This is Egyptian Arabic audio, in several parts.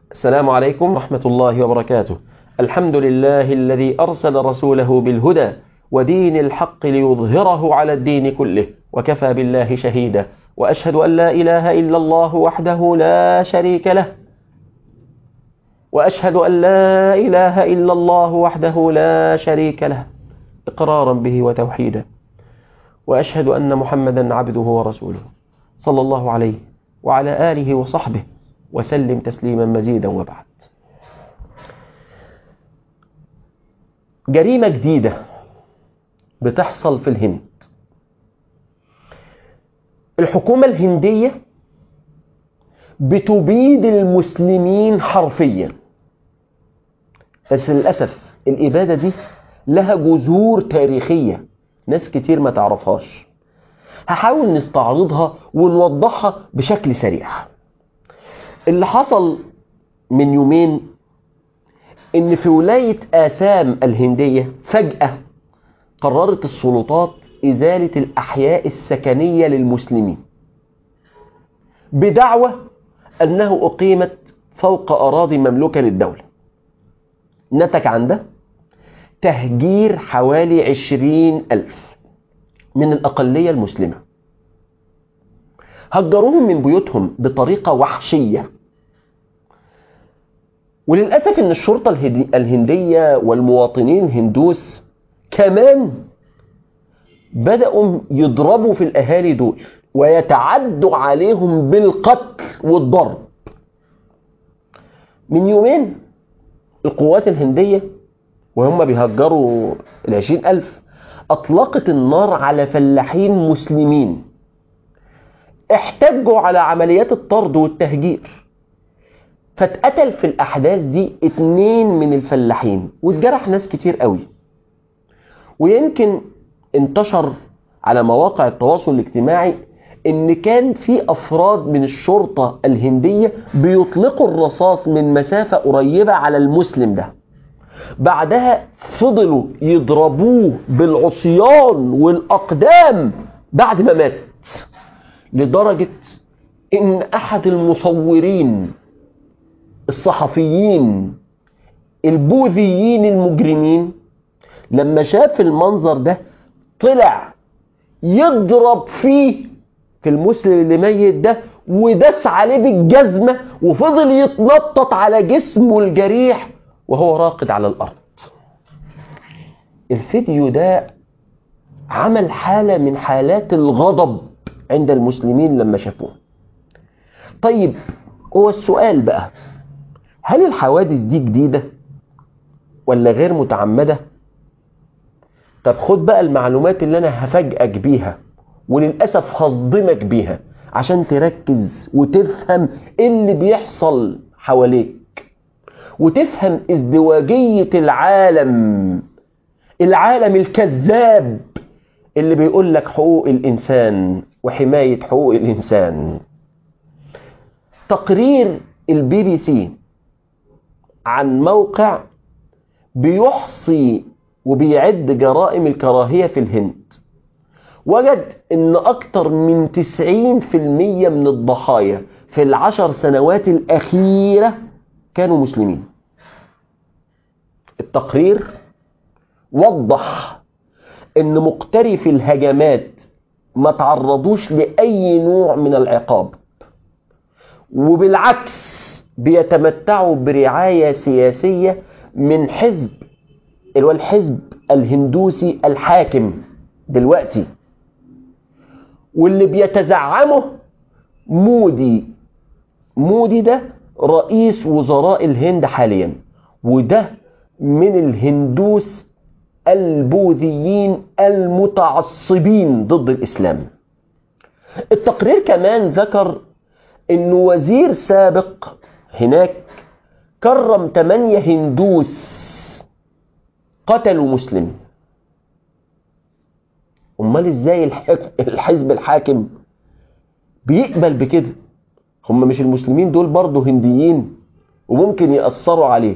السلام عليكم ورحمة الله وبركاته الحمد لله الذي أرسل رسوله بالهدى ودين الحق ليظهره على الدين كله وكفى بالله شهيدا وأشهد أن لا إله إلا الله وحده لا شريك له وأشهد أن لا إله إلا الله وحده لا شريك له إقرارا به وتوحيدا وأشهد أن محمدا عبده ورسوله صلى الله عليه وعلى آله وصحبه وسلم تسليما مزيدا وبعد جريمة جديدة بتحصل في الهند الحكومة الهندية بتبيد المسلمين حرفيا بس للأسف الإبادة دي لها جذور تاريخية ناس كتير ما تعرفهاش هحاول نستعرضها ونوضحها بشكل سريع اللي حصل من يومين ان في ولاية آسام الهندية فجأة قررت السلطات إزالة الأحياء السكنية للمسلمين بدعوى أنه أقيمت فوق أراضي مملوكة للدولة نتج عن ده تهجير حوالي عشرين ألف من الأقلية المسلمة هجروهم من بيوتهم بطريقة وحشية وللأسف أن الشرطة الهندية والمواطنين الهندوس كمان بدأوا يضربوا في الأهالي دول ويتعدوا عليهم بالقتل والضرب من يومين القوات الهندية وهم بيهجروا العشرين ألف أطلقت النار على فلاحين مسلمين احتجوا على عمليات الطرد والتهجير فاتقتل في الأحداث دي اتنين من الفلاحين واتجرح ناس كتير قوي ويمكن انتشر على مواقع التواصل الاجتماعي ان كان في افراد من الشرطة الهندية بيطلقوا الرصاص من مسافة قريبة على المسلم ده بعدها فضلوا يضربوه بالعصيان والاقدام بعد ما مات لدرجة ان احد المصورين الصحفيين البوذيين المجرمين لما شاف المنظر ده طلع يضرب فيه في المسلم اللي ميت ده وداس عليه بالجزمة وفضل يتنطط على جسمه الجريح وهو راقد على الأرض الفيديو ده عمل حالة من حالات الغضب عند المسلمين لما شافوه طيب هو السؤال بقى هل الحوادث دي جديدة ولا غير متعمدة طب خد بقى المعلومات اللي انا هفاجئك بيها وللأسف هصدمك بيها عشان تركز وتفهم ايه اللي بيحصل حواليك وتفهم ازدواجية العالم العالم الكذاب اللي بيقول لك حقوق الإنسان وحماية حقوق الإنسان تقرير البي بي سي عن موقع بيحصي وبيعد جرائم الكراهية في الهند وجد ان اكتر من 90% من الضحايا في العشر سنوات الاخيرة كانوا مسلمين التقرير وضح ان مقترفي الهجمات ما تعرضوش لأي نوع من العقاب وبالعكس بيتمتعوا برعاية سياسية من حزب اللي هو الحزب الهندوسي الحاكم دلوقتي واللي بيتزعمه مودي مودي ده رئيس وزراء الهند حاليا وده من الهندوس البوذيين المتعصبين ضد الإسلام التقرير كمان ذكر أن وزير سابق هناك كرم تمانية هندوس قتلوا مسلم امال ازاي الحزب الحاكم بيقبل بكده هم مش المسلمين دول برضه هنديين وممكن يأثروا عليه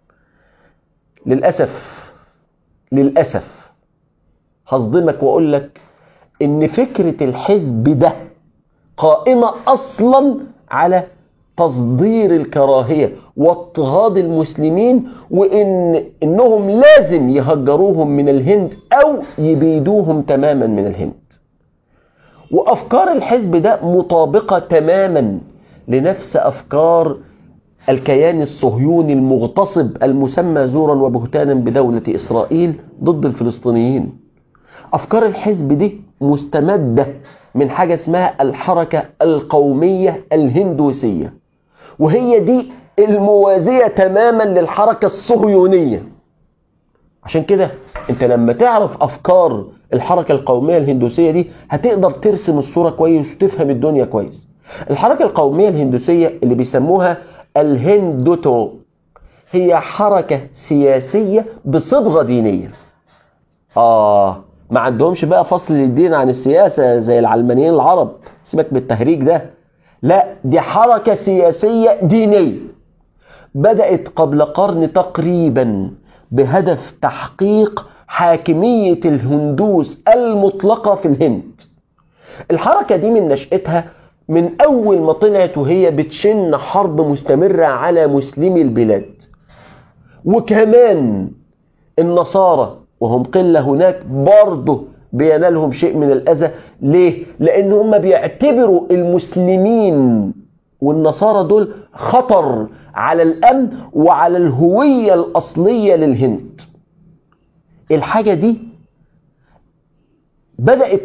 للأسف للأسف هصدمك وأقول لك إن فكرة الحزب ده قائمة أصلا على تصدير الكراهية واضطهاد المسلمين وإن إنهم لازم يهجروهم من الهند أو يبيدوهم تماما من الهند وأفكار الحزب ده مطابقة تماما لنفس أفكار الكيان الصهيوني المغتصب المسمى زورا وبهتانا بدولة إسرائيل ضد الفلسطينيين أفكار الحزب دي مستمدة من حاجة اسمها الحركة القومية الهندوسية وهي دي الموازية تماما للحركة الصهيونية عشان كده انت لما تعرف أفكار الحركة القومية الهندوسية دي هتقدر ترسم الصورة كويس وتفهم الدنيا كويس الحركة القومية الهندوسية اللي بيسموها الهندوتو هي حركة سياسية بصبغة دينية آه ما عندهمش بقى فصل للدين عن السياسة زي العلمانيين العرب سيبك بالتهريج ده لا دي حركة سياسية دينية بدأت قبل قرن تقريبا بهدف تحقيق حاكمية الهندوس المطلقة في الهند الحركة دي من نشأتها من أول ما طلعت وهي بتشن حرب مستمرة على مسلمي البلاد وكمان النصارى وهم قلة هناك برضه بينالهم شيء من الأذى ليه؟ لأن هم بيعتبروا المسلمين والنصارى دول خطر على الأمن وعلى الهوية الأصلية للهند الحاجة دي بدأت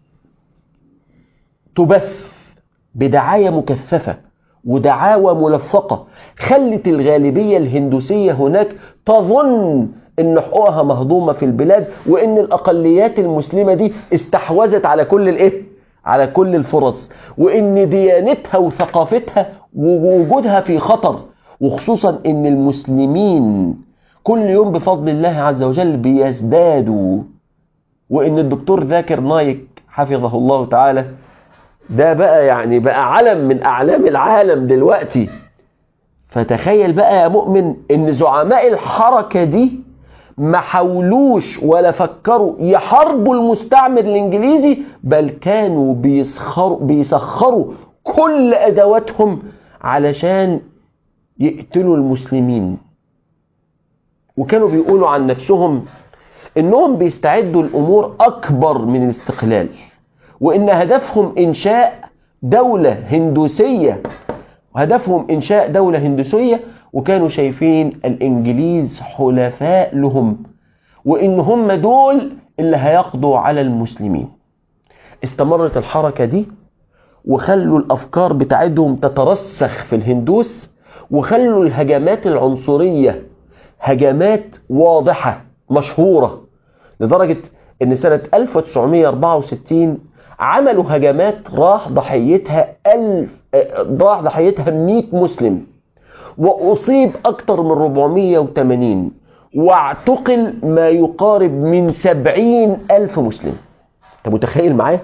تبث بدعاية مكثفة ودعاوى ملفقة خلت الغالبية الهندوسية هناك تظن ان حقوقها مهضومة في البلاد وان الاقليات المسلمة دي استحوذت على كل الايه على كل الفرص وان ديانتها وثقافتها ووجودها في خطر وخصوصا ان المسلمين كل يوم بفضل الله عز وجل بيزدادوا وان الدكتور ذاكر نايك حفظه الله تعالى ده بقى يعني بقى علم من اعلام العالم دلوقتي فتخيل بقى يا مؤمن ان زعماء الحركة دي ما حاولوش ولا فكروا يحاربوا المستعمر الانجليزي بل كانوا بيسخروا, بيسخروا كل ادواتهم علشان يقتلوا المسلمين وكانوا بيقولوا عن نفسهم انهم بيستعدوا الامور اكبر من الاستقلال وان هدفهم انشاء دولة هندوسية وهدفهم انشاء دولة هندوسية وكانوا شايفين الانجليز حلفاء لهم وان هم دول اللي هيقضوا على المسلمين استمرت الحركة دي وخلوا الافكار بتاعتهم تترسخ في الهندوس وخلوا الهجمات العنصرية هجمات واضحة مشهورة لدرجة ان سنة 1964 عملوا هجمات راح ضحيتها ألف راح ضحيتها 100 مسلم وأصيب أكثر من 480 واعتقل ما يقارب من 70 ألف مسلم أنت متخيل معايا؟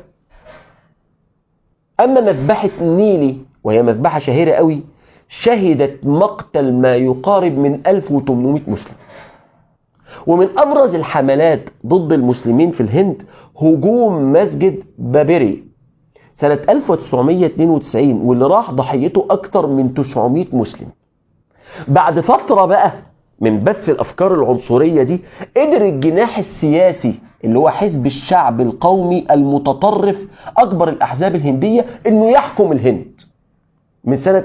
أما مذبحة نيلي وهي مذبحة شهيرة قوي شهدت مقتل ما يقارب من 1800 مسلم ومن أبرز الحملات ضد المسلمين في الهند هجوم مسجد بابري سنة 1992 واللي راح ضحيته أكتر من 900 مسلم بعد فترة بقى من بث الأفكار العنصرية دي قدر الجناح السياسي اللي هو حزب الشعب القومي المتطرف أكبر الأحزاب الهندية إنه يحكم الهند من سنة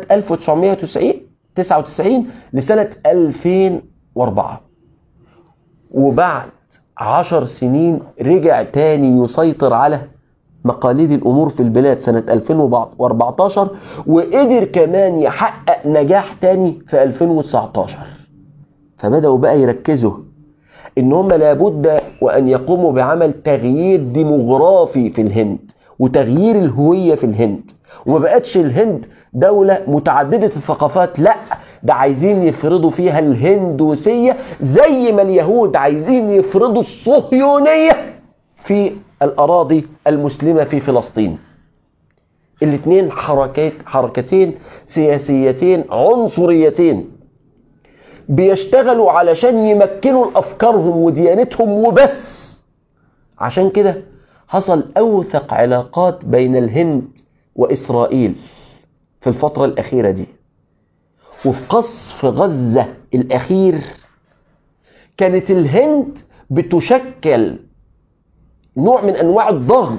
1999 لسنة 2004 وبعد عشر سنين رجع تاني يسيطر على مقاليد الأمور في البلاد سنة 2014 وقدر كمان يحقق نجاح تاني في 2019 فبدأوا بقى يركزوا إن هم لابد وأن يقوموا بعمل تغيير ديموغرافي في الهند وتغيير الهوية في الهند وما بقتش الهند دولة متعددة الثقافات لا ده عايزين يفرضوا فيها الهندوسية زي ما اليهود عايزين يفرضوا الصهيونية في الأراضي المسلمة في فلسطين الاثنين حركات حركتين سياسيتين عنصريتين بيشتغلوا علشان يمكنوا أفكارهم وديانتهم وبس عشان كده حصل أوثق علاقات بين الهند وإسرائيل في الفترة الأخيرة دي وفي قصف غزة الأخير كانت الهند بتشكل نوع من أنواع الضغط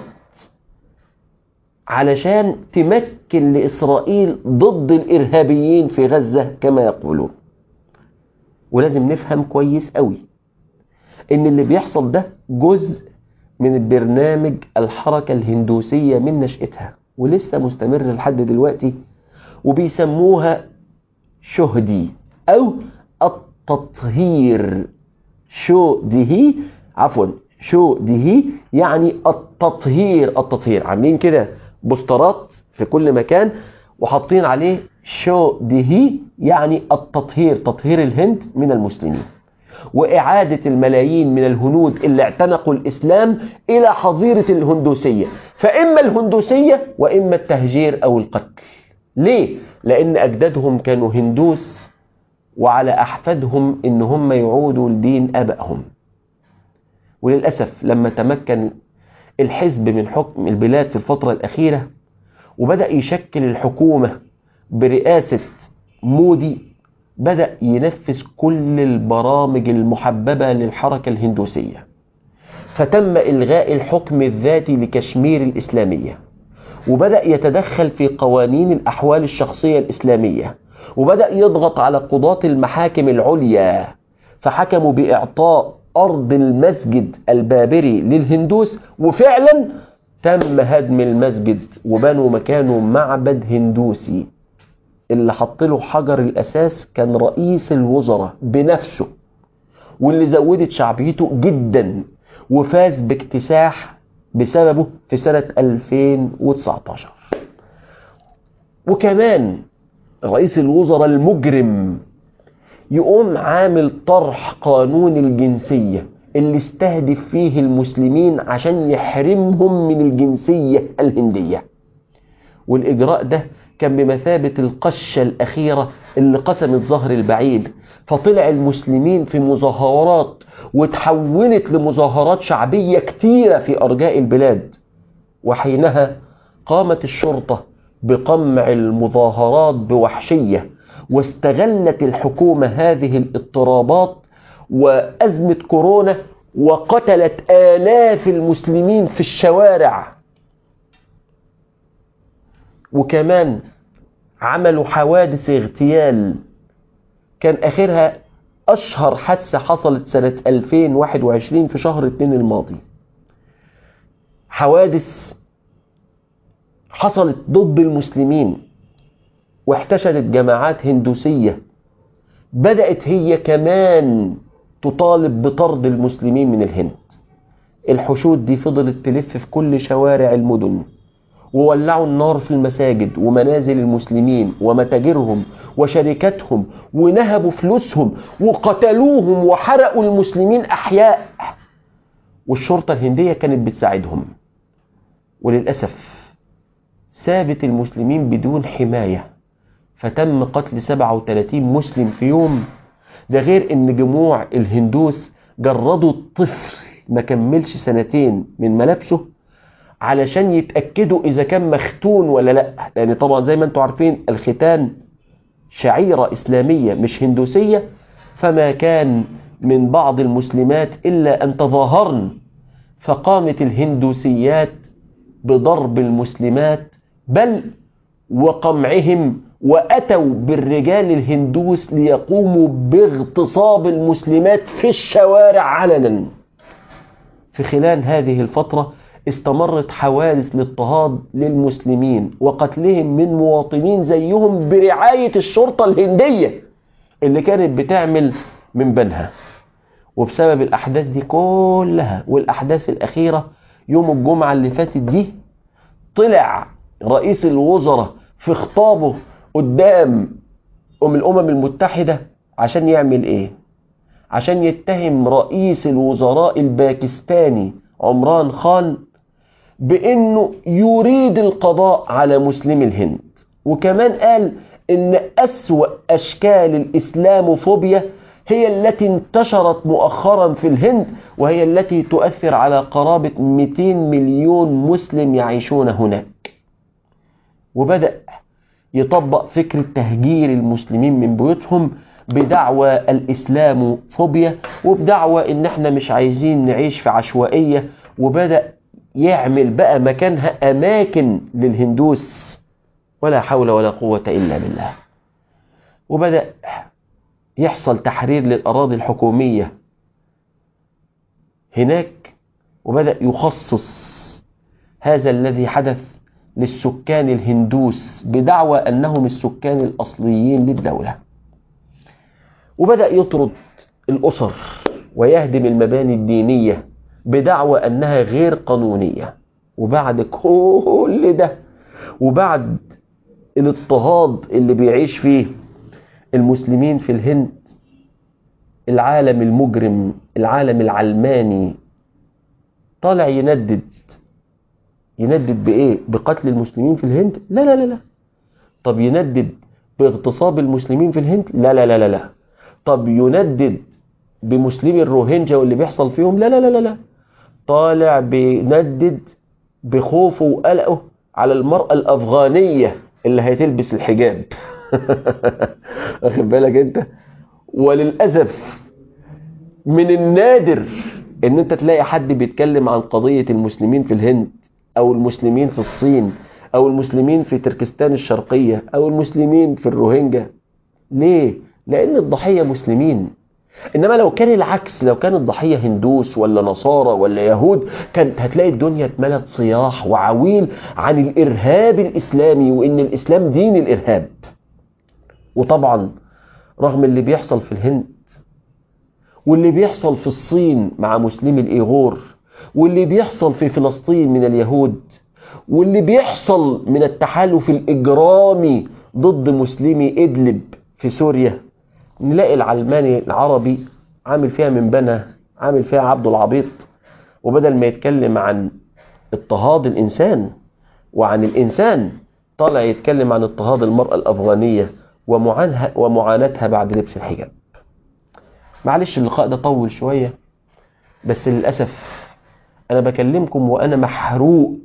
علشان تمكن لإسرائيل ضد الإرهابيين في غزة كما يقولون ولازم نفهم كويس قوي إن اللي بيحصل ده جزء من البرنامج الحركة الهندوسية من نشأتها ولسه مستمر لحد دلوقتي وبيسموها شهدي أو التطهير شو دهي عفوا شو دهي يعني التطهير التطهير عاملين كده بوسترات في كل مكان وحاطين عليه شو دهي يعني التطهير تطهير الهند من المسلمين وإعادة الملايين من الهنود اللي اعتنقوا الإسلام إلى حظيرة الهندوسية فإما الهندوسية وإما التهجير أو القتل ليه؟ لأن أجدادهم كانوا هندوس وعلى أحفادهم إن هم يعودوا لدين أبائهم وللأسف لما تمكن الحزب من حكم البلاد في الفترة الأخيرة وبدأ يشكل الحكومة برئاسة مودي بدأ ينفذ كل البرامج المحببة للحركة الهندوسية فتم إلغاء الحكم الذاتي لكشمير الإسلامية وبدأ يتدخل في قوانين الأحوال الشخصية الإسلامية وبدأ يضغط على قضاة المحاكم العليا فحكموا بإعطاء أرض المسجد البابري للهندوس وفعلا تم هدم المسجد وبنوا مكانه معبد هندوسي اللي حط له حجر الأساس كان رئيس الوزراء بنفسه واللي زودت شعبيته جدا وفاز باكتساح بسببه في سنة 2019 وكمان رئيس الوزراء المجرم يقوم عامل طرح قانون الجنسية اللي استهدف فيه المسلمين عشان يحرمهم من الجنسية الهندية والإجراء ده كان بمثابة القشة الأخيرة اللي قسمت ظهر البعير فطلع المسلمين في مظاهرات وتحولت لمظاهرات شعبية كتيرة في أرجاء البلاد وحينها قامت الشرطة بقمع المظاهرات بوحشية واستغلت الحكومة هذه الاضطرابات وأزمة كورونا وقتلت آلاف المسلمين في الشوارع وكمان عملوا حوادث اغتيال كان آخرها أشهر حادثة حصلت سنة 2021 في شهر 2 الماضي حوادث حصلت ضد المسلمين واحتشدت جماعات هندوسية بدأت هي كمان تطالب بطرد المسلمين من الهند الحشود دي فضلت تلف في كل شوارع المدن وولعوا النار في المساجد ومنازل المسلمين ومتاجرهم وشركاتهم ونهبوا فلوسهم وقتلوهم وحرقوا المسلمين أحياء والشرطة الهندية كانت بتساعدهم وللأسف سابت المسلمين بدون حماية فتم قتل 37 مسلم في يوم ده غير ان جموع الهندوس جردوا الطفل ما كملش سنتين من ملابسه علشان يتأكدوا إذا كان مختون ولا لا لأن طبعا زي ما انتم عارفين الختان شعيرة إسلامية مش هندوسية فما كان من بعض المسلمات إلا أن تظاهرن فقامت الهندوسيات بضرب المسلمات بل وقمعهم وأتوا بالرجال الهندوس ليقوموا باغتصاب المسلمات في الشوارع علنا في خلال هذه الفترة استمرت حوادث الاضطهاد للمسلمين وقتلهم من مواطنين زيهم برعاية الشرطة الهندية اللي كانت بتعمل من بنها وبسبب الأحداث دي كلها والأحداث الأخيرة يوم الجمعة اللي فاتت دي طلع رئيس الوزراء في خطابه قدام أم الأمم المتحدة عشان يعمل إيه؟ عشان يتهم رئيس الوزراء الباكستاني عمران خان بأنه يريد القضاء على مسلمي الهند وكمان قال إن أسوأ أشكال الإسلاموفوبيا هي التي انتشرت مؤخرا في الهند وهي التي تؤثر على قرابة 200 مليون مسلم يعيشون هناك وبدأ يطبق فكرة تهجير المسلمين من بيوتهم بدعوى الإسلام فوبيا وبدعوى إن احنا مش عايزين نعيش في عشوائية وبدأ يعمل بقى مكانها أماكن للهندوس ولا حول ولا قوة إلا بالله وبدأ يحصل تحرير للأراضي الحكومية هناك وبدأ يخصص هذا الذي حدث للسكان الهندوس بدعوى أنهم السكان الأصليين للدولة وبدأ يطرد الأسر ويهدم المباني الدينية بدعوى أنها غير قانونية وبعد كل ده وبعد الاضطهاد اللي بيعيش فيه المسلمين في الهند العالم المجرم العالم العلماني طالع يندد يندد بإيه؟ بقتل المسلمين في الهند؟ لا لا لا لا طب يندد باغتصاب المسلمين في الهند؟ لا لا لا لا لا طب يندد بمسلمي الروهينجا واللي بيحصل فيهم؟ لا لا لا لا لا طالع بيندد بخوفه وقلقه على المرأة الأفغانية اللي هتلبس الحجاب واخد بالك انت وللأسف من النادر ان انت تلاقي حد بيتكلم عن قضية المسلمين في الهند او المسلمين في الصين او المسلمين في تركستان الشرقية او المسلمين في الروهينجا ليه؟ لان الضحية مسلمين انما لو كان العكس لو كان الضحية هندوس ولا نصارى ولا يهود كانت هتلاقي الدنيا اتملت صياح وعويل عن الارهاب الاسلامي وان الاسلام دين الارهاب وطبعا رغم اللي بيحصل في الهند واللي بيحصل في الصين مع مسلمي الايغور واللي بيحصل في فلسطين من اليهود واللي بيحصل من التحالف الاجرامي ضد مسلمي ادلب في سوريا نلاقي العلماني العربي عامل فيها من بنى عامل فيها عبد العبيط وبدل ما يتكلم عن اضطهاد الإنسان وعن الإنسان طالع يتكلم عن اضطهاد المرأة الأفغانية ومعاناتها بعد لبس الحجاب معلش اللقاء ده طول شوية بس للأسف أنا بكلمكم وأنا محروق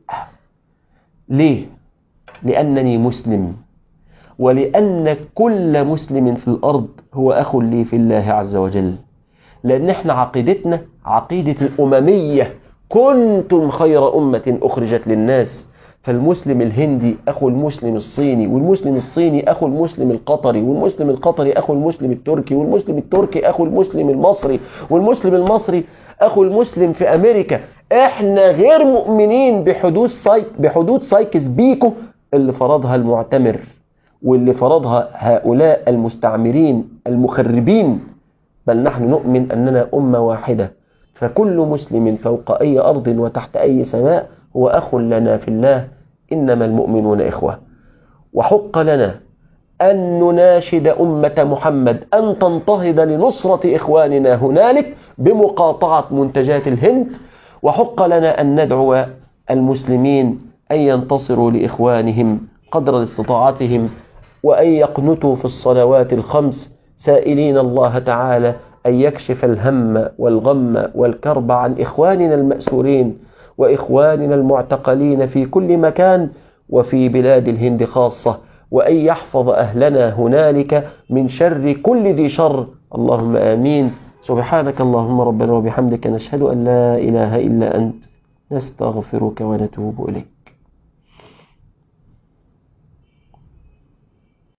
ليه؟ لأنني مسلم ولأن كل مسلم في الأرض هو أخ لي في الله عز وجل لأن احنا عقيدتنا عقيدة الأممية كنتم خير أمة أخرجت للناس فالمسلم الهندي أخو المسلم الصيني والمسلم الصيني أخو المسلم القطري والمسلم القطري أخو المسلم التركي والمسلم التركي أخو المسلم المصري والمسلم المصري أخو المسلم في أمريكا احنا غير مؤمنين بحدود سايك بحدود سايكس بيكو اللي فرضها المعتمر واللي فرضها هؤلاء المستعمرين المخربين بل نحن نؤمن أننا أمة واحدة فكل مسلم فوق أي أرض وتحت أي سماء هو أخ لنا في الله إنما المؤمنون إخوة وحق لنا أن نناشد أمة محمد أن تنتهض لنصرة إخواننا هنالك بمقاطعة منتجات الهند وحق لنا أن ندعو المسلمين أن ينتصروا لإخوانهم قدر استطاعتهم وأن يقنتوا في الصلوات الخمس سائلين الله تعالى أن يكشف الهم والغم والكرب عن إخواننا المأسورين وإخواننا المعتقلين في كل مكان وفي بلاد الهند خاصة وأن يحفظ أهلنا هنالك من شر كل ذي شر اللهم آمين سبحانك اللهم ربنا وبحمدك نشهد أن لا إله إلا أنت نستغفرك ونتوب إليك